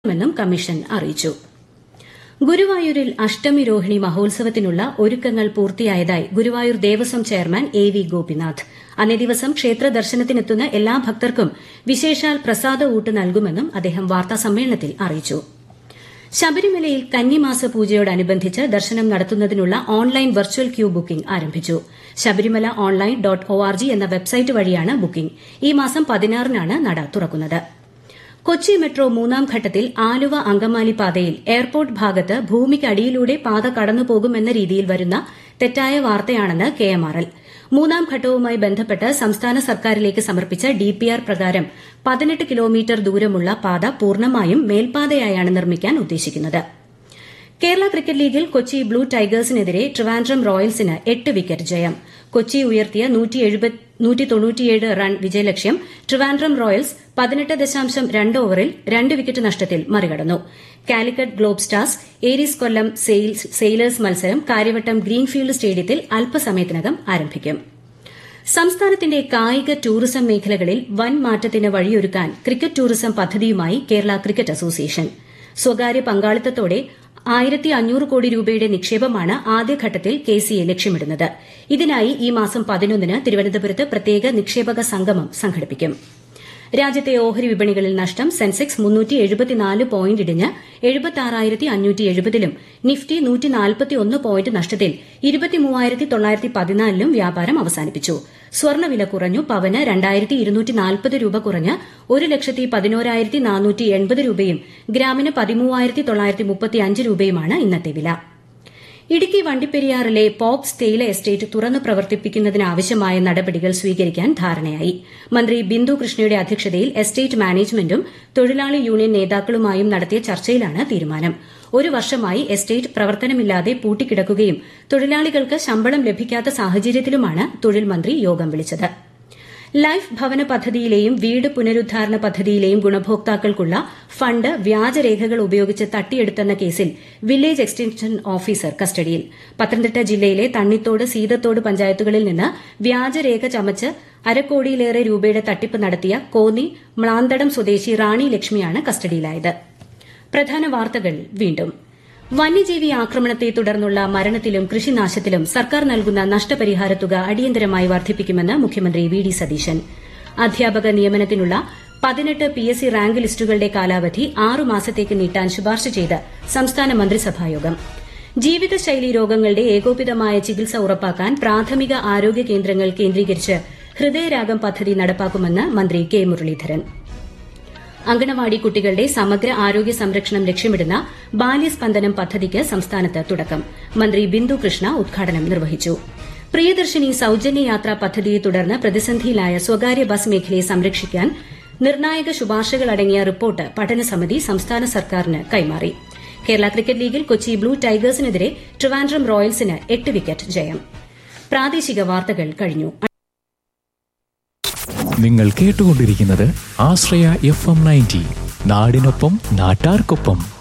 മെന്നും കമ്മീഷൻ അറിയിച്ചു ഗുരുവായൂരിൽ അഷ്ടമി രോഹിണി മഹോത്സവത്തിനുള്ള ഒരുക്കങ്ങൾ പൂർത്തിയായതായി Guruvayur Devaswom chairman A V Gopinath അന്നേ ദിവസം ക്ഷേത്ര ദർശനത്തിനെത്തുന്ന എല്ലാ ഭക്തർക്കും വിശേഷാൽ പ്രസാദ ഊട്ട് നൽകുമെന്നും അദ്ദേഹം വാർത്താസമ്മേളനത്തിൽ അറിയിച്ചു ശബരിമലയിൽ കന്നിമാസ പൂജയോടനുബന്ധിച്ച് ദർശനം നടത്തുന്നതിനുള്ള ഓൺലൈൻ വെർച്വൽ ക്യൂ ബുക്കിംഗ് ആരംഭിച്ചു ശബരിമല ഓൺലൈൻ ഡോട്ട് ഒആർജി എന്ന വെബ്സൈറ്റ് വഴിയാണ് ബുക്കിംഗ് ഈ മാസം പതിനാറിനാണ് നട തുറക്കുന്നത് കൊച്ചി മെട്രോ മൂന്നാം ഘട്ടത്തിൽ ആലുവ അങ്കമാലി പാതയിൽ എയർപോർട്ട് ഭാഗത്ത് ഭൂമിക്കടിയിലൂടെ പാത കടന്നുപോകുമെന്ന രീതിയിൽ വരുന്ന തെറ്റായ വാർത്തയാണെന്ന് കെഎംആർഎൽ മൂന്നാം ഘട്ടവുമായി ബന്ധപ്പെട്ട് സംസ്ഥാന സർക്കാരിലേക്ക് സമർപ്പിച്ച ഡിപിആർ പ്രകാരം പതിനെട്ട് കിലോമീറ്റർ ദൂരമുള്ള പാത പൂർണ്ണമായും മേൽപ്പാതയായാണ് നിർമ്മിക്കാൻ ഉദ്ദേശിക്കുന്നത് കേരള ക്രിക്കറ്റ് ലീഗിൽ കൊച്ചി ബ്ലൂ ടൈഗേഴ്സിനെതിരെ ട്രിവാൻഡ്രം റോയൽസിന് എട്ട് വിക്കറ്റ് ജയം കൊച്ചി ഉയർത്തിയ റൺ വിജയലക്ഷ്യം ട്രിവാൻഡ്രം റോയൽസ് പതിനെട്ട് ദശാംശം രണ്ട് ഓവറിൽ രണ്ട് വിക്കറ്റ് നഷ്ടത്തിൽ മറികടന്നു Calicut globe stars Aries Kollam sailors മത്സരം കാര്യവട്ടം ഗ്രീൻഫീൽഡ് സ്റ്റേഡിയത്തിൽ അല്പസമയത്തിനകം ആരംഭിക്കും സംസ്ഥാനത്തിന്റെ കായിക ടൂറിസം മേഖലകളിൽ വൻ മാറ്റത്തിന് വഴിയൊരുക്കാൻ ക്രിക്കറ്റ് ടൂറിസം പദ്ധതിയുമായി കേരള ക്രിക്കറ്റ് അസോസിയേഷൻ സ്വകാര്യ പങ്കാളിത്തത്തോടെ ആയിരത്തി അഞ്ഞൂറ് കോടി രൂപയുടെ നിക്ഷേപമാണ് ആദ്യഘട്ടത്തിൽ കെ സി എ ലക്ഷ്യമിടുന്നത് ഇതിനായി ഈ മാസം പതിനൊന്നിന് തിരുവനന്തപുരത്ത് പ്രത്യേക നിക്ഷേപക സംഗമം സംഘടിപ്പിക്കും രാജ്യത്തെ ഓഹരി വിപണികളിൽ നഷ്ടം സെൻസെക്സ് മുന്നൂറ്റി എഴുപത്തിനാല് പോയിന്റ് ഇടിഞ്ഞ് എഴുപത്തി അഞ്ഞൂറ്റി എഴുപതിലും നിഫ്റ്റി നൂറ്റി നാൽപ്പത്തിയൊന്ന് പോയിന്റ് നഷ്ടത്തിൽ ഇരുപത്തിമൂവായിരത്തി തൊള്ളായിരത്തി പതിനാലിലും വ്യാപാരം അവസാനിപ്പിച്ചു സ്വർണ്ണവില കുറഞ്ഞു പവന് രണ്ടായിരത്തി ഇരുന്നൂറ്റി നാൽപ്പത് രൂപ കുറഞ്ഞ് ഒരു ലക്ഷത്തി പതിനോരായിരത്തി നാനൂറ്റി എൺപത് രൂപയും ഗ്രാമിന് പതിമൂവായിരത്തി തൊള്ളായിരത്തി മുപ്പത്തിയഞ്ച് രൂപയുമാണ് ഇന്നത്തെ വില ഇടുക്കി വണ്ടിപ്പെരിയാറിലെ പോപ്സ് തേയില എസ്റ്റേറ്റ് തുറന്നു പ്രവർത്തിപ്പിക്കുന്നതിനാവശ്യമായ നടപടികൾ സ്വീകരിക്കാൻ ധാരണയായി മന്ത്രി ബിന്ദു കൃഷ്ണയുടെ അധ്യക്ഷതയിൽ എസ്റ്റേറ്റ് മാനേജ്മെന്റും തൊഴിലാളി യൂണിയൻ നേതാക്കളുമായും നടത്തിയ ചർച്ചയിലാണ് തീരുമാനം ഒരു വർഷമായി എസ്റ്റേറ്റ് പ്രവർത്തനമില്ലാതെ പൂട്ടിക്കിടക്കുകയും തൊഴിലാളികൾക്ക് ശമ്പളം ലഭിക്കാത്ത സാഹചര്യത്തിലുമാണ് തൊഴിൽ മന്ത്രി യോഗം വിളിച്ചത് ലൈഫ് ഭവന പദ്ധതിയിലെയും വീട് പുനരുദ്ധാരണ പദ്ധതിയിലെയും ഗുണഭോക്താക്കൾക്കുള്ള ഫണ്ട് വ്യാജരേഖകൾ ഉപയോഗിച്ച് തട്ടിയെടുത്തെന്ന കേസിൽ വില്ലേജ് എക്സ്റ്റൻഷൻ ഓഫീസർ കസ്റ്റഡിയിൽ പത്തനംതിട്ട ജില്ലയിലെ തണ്ണിത്തോട് സീതത്തോട് പഞ്ചായത്തുകളിൽ നിന്ന് വ്യാജരേഖ ചമച്ച് അരക്കോടിയിലേറെ രൂപയുടെ തട്ടിപ്പ് നടത്തിയ കോന്നി മ്ലാന്തടം സ്വദേശി റാണി ലക്ഷ്മിയാണ് കസ്റ്റഡിയിലായത് പ്രധാന വാർത്തകൾ വീണ്ടും വന്യജീവി ആക്രമണത്തെ തുടർന്നുള്ള മരണത്തിലും കൃഷിനാശത്തിലും സർക്കാർ നൽകുന്ന നഷ്ടപരിഹാര തുക അടിയന്തരമായി വർദ്ധിപ്പിക്കുമെന്ന് മുഖ്യമന്ത്രി വി ഡി സതീശൻ അധ്യാപക നിയമനത്തിനുള്ള പതിനെട്ട് പി എസ് സി റാങ്ക് ലിസ്റ്റുകളുടെ കാലാവധി ആറു മാസത്തേക്ക് നീട്ടാൻ ശുപാർശ ചെയ്ത് സംസ്ഥാന മന്ത്രിസഭായോഗം ജീവിതശൈലി രോഗങ്ങളുടെ ഏകോപിതമായ ചികിത്സ ഉറപ്പാക്കാൻ പ്രാഥമിക ആരോഗ്യ കേന്ദ്രങ്ങൾ കേന്ദ്രീകരിച്ച് ഹൃദയരാഗം പദ്ധതി നടപ്പാക്കുമെന്ന് മന്ത്രി കെ മുരളീധരൻ അങ്കണവാടി കുട്ടികളുടെ സമഗ്ര ആരോഗ്യ സംരക്ഷണം ലക്ഷ്യമിടുന്ന ബാല്യസ്പന്ദനം പദ്ധതിക്ക് സംസ്ഥാനത്ത് തുടക്കം മന്ത്രി ബിന്ദു കൃഷ്ണ ഉദ്ഘാടനം നിർവഹിച്ചു പ്രിയദർശിനി സൌജന്യ യാത്രാ പദ്ധതിയെ തുടർന്ന് പ്രതിസന്ധിയിലായ സ്വകാര്യ ബസ് മേഖലയെ സംരക്ഷിക്കാൻ നിർണായക ശുപാർശകളടങ്ങിയ റിപ്പോർട്ട് പഠനസമിതി സംസ്ഥാന സർക്കാരിന് കൈമാറി കേരള ക്രിക്കറ്റ് ലീഗിൽ കൊച്ചി ബ്ലൂ ടൈഗേഴ്സിനെതിരെ ട്രിവാൻഡ്രം റോയൽസിന് എട്ട് വിക്കറ്റ് ജയം പ്രാദേശിക വാർത്തകൾ കഴിഞ്ഞു നിങ്ങൾ കേട്ടുകൊണ്ടിരിക്കുന്നത് ആശ്രയ എഫ് എം നയൻറ്റി നാടിനൊപ്പം നാട്ടാർക്കൊപ്പം